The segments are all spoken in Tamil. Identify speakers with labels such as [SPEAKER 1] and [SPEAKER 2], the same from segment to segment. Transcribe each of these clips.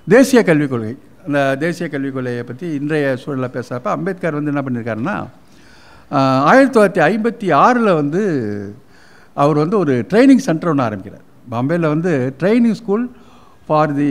[SPEAKER 1] தேசிய கல்விக் கொள்கை அந்த தேசிய கல்விக் கொள்கையை பற்றி இன்றைய சூழலில் பேசுகிறப்ப அம்பேத்கர் வந்து என்ன பண்ணியிருக்காருன்னா ஆஹ், ஆயிரத்தி தொள்ளாயிரத்தி ஐம்பத்தி ஆறில் வந்து அவர் வந்து ஒரு ட்ரைனிங் சென்டர் ஒன்று ஆரம்பிக்கிறார் பாம்பேயில் வந்து training school for the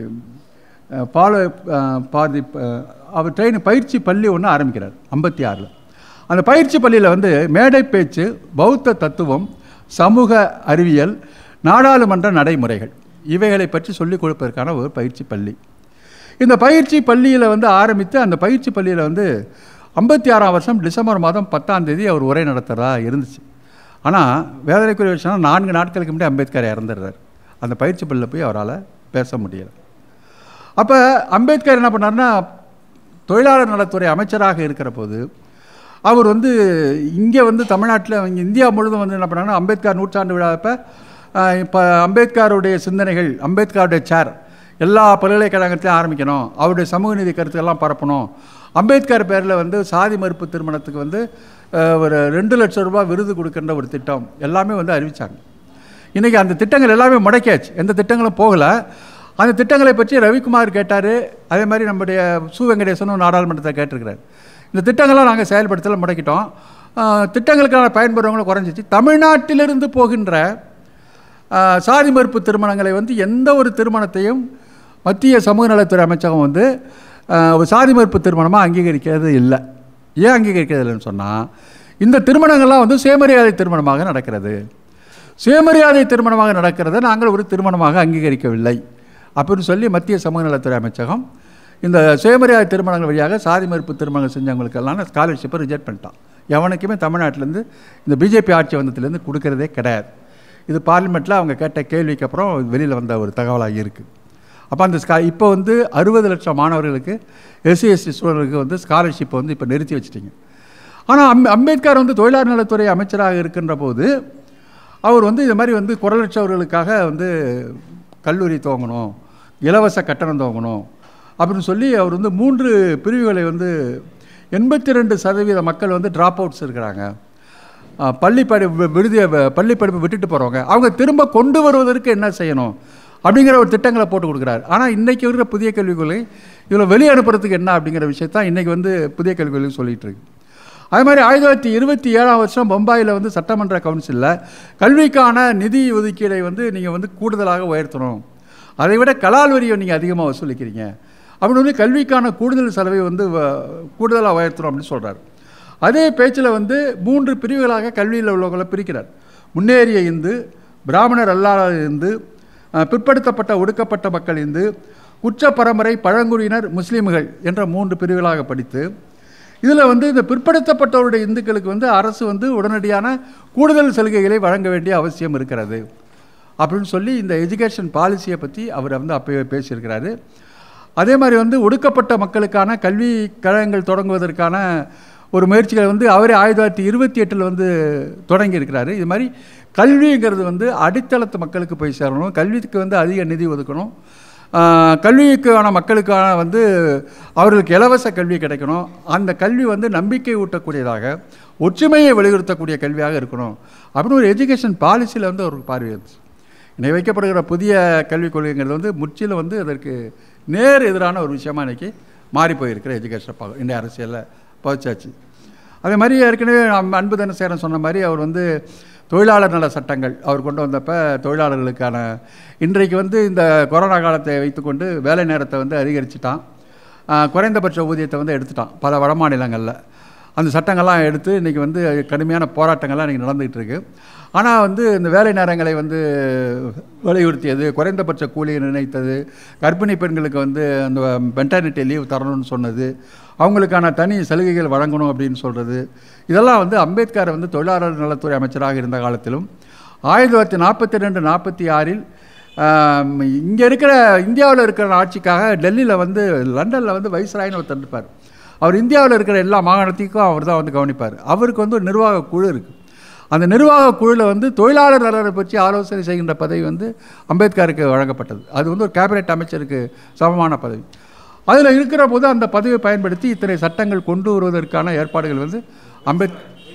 [SPEAKER 1] follow for the அவர் ட்ரெயின் பயிற்சி பள்ளி ஒன்று ஆரம்பிக்கிறார் ஐம்பத்தி ஆறில் அந்த பயிற்சி பள்ளியில் வந்து மேடை பேச்சு பௌத்த தத்துவம் சமூக அறிவியல் நாடாளுமன்ற நடைமுறைகள் இவைகளை பற்றி சொல்லிக் கொடுப்பதற்கான ஒரு பயிற்சி பள்ளி இந்த பயிற்சி பள்ளியில் வந்து ஆரம்பித்து அந்த பயிற்சி பள்ளியில் வந்து ஐம்பத்தி ஆறாம் வருஷம் டிசம்பர் மாதம் பத்தாம் தேதி அவர் உரை நடத்துகிறதா இருந்துச்சு ஆனால் வேதனைக்குரிய விஷயம் நான்கு நாட்களுக்கு முன்னாடி அம்பேத்கர் இறந்துடுறார் அந்த பயிற்சி பள்ளியில் போய் அவரால் பேச முடியலை அப்போ அம்பேத்கர் என்ன பண்ணார்னா தொழிலாளர் நலத்துறை அமைச்சராக இருக்கிற போது அவர் வந்து இங்கே வந்து தமிழ்நாட்டில் இங்கே இந்தியா முழுவதும் வந்து என்ன பண்ணாங்கன்னா அம்பேத்கர் நூற்றாண்டு விழாப்போ இப்போ அம்பேத்கருடைய சிந்தனைகள் அம்பேத்கருடைய சேர் எல்லா பல்கலைக்கழகத்தையும் ஆரம்பிக்கணும் அவருடைய சமூக நீதி கருத்துக்கெல்லாம் பரப்பணும் அம்பேத்கர் பேரில் வந்து சாதி மறுப்பு திருமணத்துக்கு வந்து அஹ், ஒரு ரெண்டு லட்சம் ரூபாய் விருது கொடுக்கின்ற ஒரு திட்டம் எல்லாமே வந்து அறிவித்தாங்க இன்றைக்கி அந்த திட்டங்கள் எல்லாமே முடக்கியாச்சு எந்த திட்டங்களும் போகலை அந்த திட்டங்களை பற்றி ரவிக்குமார் கேட்டார் அதே மாதிரி நம்முடைய சு வெங்கடேசனும் நாடாளுமன்றத்தை கேட்டிருக்கிறார் இந்த திட்டங்களை நாங்கள் செயல்படுத்தல முடக்கிட்டோம் ஆஹ், திட்டங்களுக்கான பயன்படுறவங்களும் குறைஞ்சிச்சு தமிழ்நாட்டிலிருந்து போகின்ற ஆஹ், சாதி மறுப்பு திருமணங்களை வந்து எந்த ஒரு திருமணத்தையும் மத்திய சமூக நலத்துறை அமைச்சகம் வந்து ஆஹ், ஒரு சாதி மறுப்பு திருமணமாக அங்கீகரிக்கிறது இல்லை ஏன் அங்கீகரிக்கிறது இல்லைன்னு சொன்னால் இந்த திருமணங்கள்லாம் வந்து சுயமரியாதை திருமணமாக நடக்கிறது சுயமரியாதை திருமணமாக நடக்கிறதை நாங்கள் ஒரு திருமணமாக அங்கீகரிக்கவில்லை அப்படின்னு சொல்லி மத்திய சமூக நலத்துறை அமைச்சகம் இந்த சுயமரியாதை திருமணங்கள் வழியாக சாதி மறுப்பு திருமணங்கள் செஞ்சவங்களுக்கெல்லாம் ஸ்காலர்ஷிப்பை ரிஜெக்ட் பண்ணிட்டான் எவனுக்குமே தமிழ்நாட்டிலேருந்து இந்த பிஜேபி ஆட்சி வந்ததுலேருந்து கொடுக்கறதே கிடையாது இது பார்லிமெண்ட்டில் அவங்க கேட்ட கேள்விக்கு அப்புறம் வெளியில் வந்த ஒரு தகவலாக இருக்குது அப்போ அந்த ஸ்கா இப்போ வந்து அறுபது லட்சம் மாணவர்களுக்கு எஸ்சி எஸ்டி ஸ்டூடெண்ட்களுக்கு வந்து ஸ்காலர்ஷிப்பை வந்து இப்போ நிறுத்தி வச்சிட்டிங்க ஆனால் அம் அம்பேத்கர் வந்து தொழிலாளர் நலத்துறை அமைச்சராக இருக்கின்ற போது அவர் வந்து இது மாதிரி வந்து குரலற்றவர்களுக்காக வந்து கல்லூரி துவங்கணும் இலவச கட்டணம் துவங்கணும் அப்படின்னு சொல்லி அவர் வந்து மூன்று பிரிவுகளை வந்து எண்பத்தி ரெண்டு சதவீத மக்கள் வந்து ட்ராப் அவுட்ஸ் இருக்கிறாங்க அஹ், பள்ளி படி வி- விடுதியை வ- பள்ளி படிப்பை விட்டுட்டு போகிறவங்க அவங்க திரும்ப கொண்டு வருவதற்கு என்ன செய்யணும் அப்படிங்கிற ஒரு திட்டங்களை போட்டு கொடுக்குறாரு ஆனால் இன்றைக்கி இருக்கிற புதிய கல்விக் கொள்கை இதில் வெளியே அனுப்புறதுக்கு என்ன அப்படிங்கிற விஷயத்தான் இன்றைக்கி வந்து புதிய கல்விக் கொள்கை சொல்லிட்டு இருக்கு அதே மாதிரி ஆயிரத்தி தொள்ளாயிரத்தி இருபத்தி ஏழாம் வருஷம் பம்பாயில் வந்து சட்டமன்ற கவுன்சிலில் கல்விக்கான நிதி ஒதுக்கீடை வந்து நீங்கள் வந்து கூடுதலாக உயர்த்தணும் அதை விட கலால் வரியை நீங்கள் அதிகமாக வசூலிக்கிறீங்க அப்படின்னு வந்து கல்விக்கான கூடுதல் செலவை வந்து வ- கூடுதலாக உயர்த்தணும் அப்படின்னு சொல்கிறார் அதே பேச்சில் வந்து மூன்று பிரிவுகளாக கல்வியில் உள்ளவங்களை பிரிக்கிறார் முன்னேறிய இந்து பிராமணர் அல்லாத இந்து அஹ், பிற்படுத்தப்பட்ட ஒடுக்கப்பட்ட மக்கள் இந்து உச்ச பரம்பரை பழங்குடியினர் முஸ்லீம்கள் என்ற மூன்று பிரிவுகளாக படித்து இதில் வந்து இந்த பிற்படுத்தப்பட்டவருடைய இந்துக்களுக்கு வந்து அரசு வந்து உடனடியான கூடுதல் சலுகைகளை வழங்க வேண்டிய அவசியம் இருக்கிறது அப்படின்னு சொல்லி இந்த எஜுகேஷன் பாலிசியை பற்றி அவர் வந்து அப்போவே பேசியிருக்கிறாரு அதே மாதிரி வந்து ஒடுக்கப்பட்ட மக்களுக்கான கல்வி கழகங்கள் தொடங்குவதற்கான ஒரு முயற்சிகளை வந்து அவரே ஆயிரத்தி தொள்ளாயிரத்தி இருபத்தி எட்டில் வந்து தொடங்கி இருக்கிறாரு இது மாதிரி கல்விங்கிறது வந்து அடித்தளத்து மக்களுக்கு போய் சேரணும் கல்விக்கு வந்து அதிக நிதி ஒதுக்கணும் ஆஹ் கல்விக்கான மக்களுக்கான வந்து அவர்களுக்கு இலவச கல்வி கிடைக்கணும் அந்த கல்வி வந்து நம்பிக்கை ஊட்டக்கூடியதாக ஒற்றுமையை வலியுறுத்தக்கூடிய கல்வியாக இருக்கணும் அப்படின்னு ஒரு எஜுகேஷன் பாலிசியில் வந்து ஒரு பார்வை இருந்துச்சு இன்னைக்கு வைக்கப்படுகிற புதிய கல்விக் கொள்கைங்கிறது வந்து முற்றிலும் வந்து அதற்கு நேர் எதிரான ஒரு விஷயமா இன்னைக்கு மாறி போயிருக்கிற எஜுகேஷன் பார்க்க இந்திய அரசியலில் பதிச்சாச்சு அதே மாதிரி ஏற்கனவே நம்ம அன்பு தனசேரன் சொன்ன மாதிரி அவர் வந்து தொழிலாளர் நல சட்டங்கள் அவர் கொண்டு வந்தப்ப தொழிலாளர்களுக்கான இன்றைக்கு வந்து இந்த கொரோனா காலத்தை வைத்துக்கொண்டு வேலை நேரத்தை வந்து அதிகரிச்சிட்டான் ஆஹ் குறைந்தபட்ச ஊதியத்தை வந்து எடுத்துட்டான் பல வட மாநிலங்களில் அந்த சட்டங்கள்லாம் எடுத்து இன்றைக்கி வந்து கடுமையான போராட்டங்கள்லாம் இன்றைக்கி நடந்துகிட்டு இருக்கு ஆனால் வந்து இந்த வேலை நேரங்களை வந்து வலியுறுத்தியது குறைந்தபட்ச கூலியை நிர்ணயித்தது கர்ப்பிணி பெண்களுக்கு வந்து அந்த மெட்டர்னிட்டி லீவ் தரணும்னு சொன்னது அவங்களுக்கான தனி சலுகைகள் வழங்கணும் அப்படின்னு சொல்கிறது இதெல்லாம் வந்து அம்பேத்கர் வந்து தொழிலாளர் நலத்துறை அமைச்சராக இருந்த காலத்திலும் ஆயிரத்தி தொள்ளாயிரத்தி நாற்பத்தி ரெண்டு நாற்பத்தி ஆறில் இங்கே இருக்கிற இந்தியாவில் இருக்கிற ஆட்சிக்காக டெல்லியில் வந்து லண்டனில் வந்து வைஸ்ராயின்னு ஒருத்தர் இருப்பார் அவர் இந்தியாவில் இருக்கிற எல்லா மாகாணத்துக்கும் அவர் தான் வந்து கவனிப்பார் அவருக்கு வந்து ஒரு நிர்வாக குழு இருக்குது அந்த நிர்வாக குழுவில் வந்து தொழிலாளர் நலனை பற்றி ஆலோசனை செய்கின்ற பதவி வந்து அம்பேத்கருக்கு வழங்கப்பட்டது அது வந்து ஒரு கேபினெட் அமைச்சருக்கு சமமான பதவி அதில் இருக்கிற போது அந்த பதவியை பயன்படுத்தி இத்தனை சட்டங்கள் கொண்டு வருவதற்கான ஏற்பாடுகள் வந்து அம்பேத்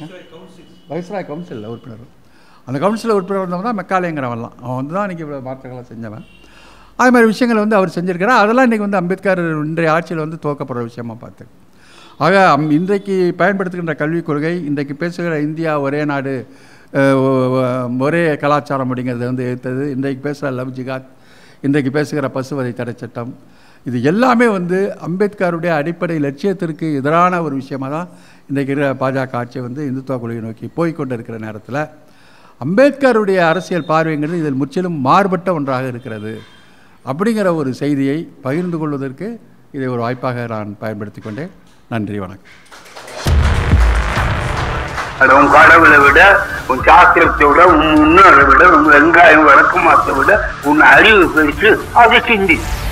[SPEAKER 1] வைஸ்ராய் கவுன்சிலில் உறுப்பினர் அந்த கவுன்சிலில் உறுப்பினர் வந்தவன் தான் மெக்காலேங்கிறவன்லாம் அவன் வந்து தான் இன்றைக்கி இவ்வளோ மாற்றங்களை செஞ்சவன் அது மாதிரி விஷயங்களை வந்து அவர் செஞ்சிருக்கிறார் அதெல்லாம் இன்றைக்கி வந்து அம்பேத்கர் இன்றைய ஆட்சியில் வந்து துவக்கப்படுற விஷயமா பார்த்து ஆக அம் இன்றைக்கு பயன்படுத்துகின்ற கல்விக் கொள்கை இன்றைக்கு பேசுகிற இந்தியா ஒரே நாடு அஹ், ஒ- ஒ- ஒரே கலாச்சாரம் அப்படிங்கிறத வந்து எதிர்த்தது இன்றைக்கு பேசுகிற லவ் ஜிகாத் இன்றைக்கு பேசுகிற பசுவதை தடை சட்டம் இது எல்லாமே வந்து அம்பேத்கருடைய அடிப்படை லட்சியத்திற்கு எதிரான ஒரு விஷயமா தான் இன்றைக்கு இருக்கிற பாஜக ஆட்சி வந்து இந்துத்துவ கொள்கையை நோக்கி போய்க்கொண்டு இருக்கிற நேரத்தில் அம்பேத்கருடைய அரசியல் பார்வைங்கிறது இதில் முற்றிலும் மாறுபட்ட ஒன்றாக இருக்கிறது அப்படிங்கிற ஒரு செய்தியை பகிர்ந்து கொள்வதற்கு இதை ஒரு வாய்ப்பாக நான் பயன்படுத்தி கொண்டேன் நன்றி வணக்கம்
[SPEAKER 2] அது உன் கடவுளை விட உன் சாஸ்திரத்தை விட உன் முன்னோரை விட உன் வெங்காயம் வழக்கமாத்தை விட உன் அறிவு பெருசு அதை சிந்தி